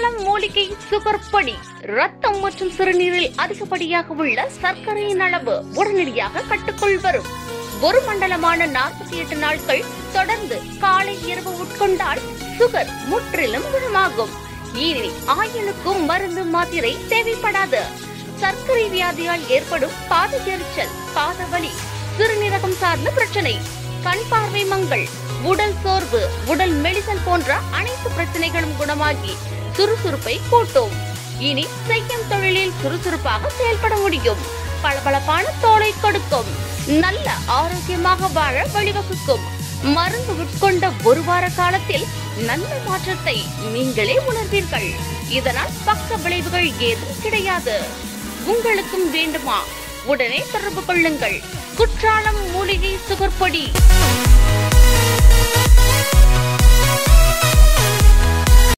குற்றாலம் மூலிகை சுகர் பொடி ரத்தம் மற்றும் சிறுநீரில் அதிகப்படியாக உள்ள சர்க்கரையின் அளவு உடனடியாக கட்டுக்குள் வரும் ஒரு மண்டலமான நாற்பத்தி எட்டு நாட்கள் தொடர்ந்து காலை இரவு உட்கொண்டால் சுகர் முற்றிலும் குணமாகும் இனி ஆயுளுக்கும் மருந்து மாத்திரை தேவைப்படாது சர்க்கரை வியாதியால் ஏற்படும் பாத எரிச்சல் பாத வலி சிறுநீரகம் சார்ந்த பிரச்சனை கண் பார்வை மங்கள் உடல் சோர்வு உடல் மெலிதல் போன்ற அனைத்து பிரச்சனைகளும் குணமாகி சுறுசுறுப்பை கூட்டும் இனி செய்யும் தொழிலில் சுறுசுறுப்பாக செயல்பட முடியும் பளபளப்பான தோலை கொடுக்கும் நல்ல ஆரோக்கியமாக வாழ வழிவகுக்கும் மருந்து உட்கொண்ட ஒரு வார காலத்தில் நல்ல மாற்றத்தை நீங்களே உணர்வீர்கள் இதனால் பக்க விளைவுகள் ஏதும் கிடையாது உங்களுக்கும் வேண்டுமா உடனே தொடர்பு கொள்ளுங்கள் குற்றாலம் மூலிகை சுகர் பொடி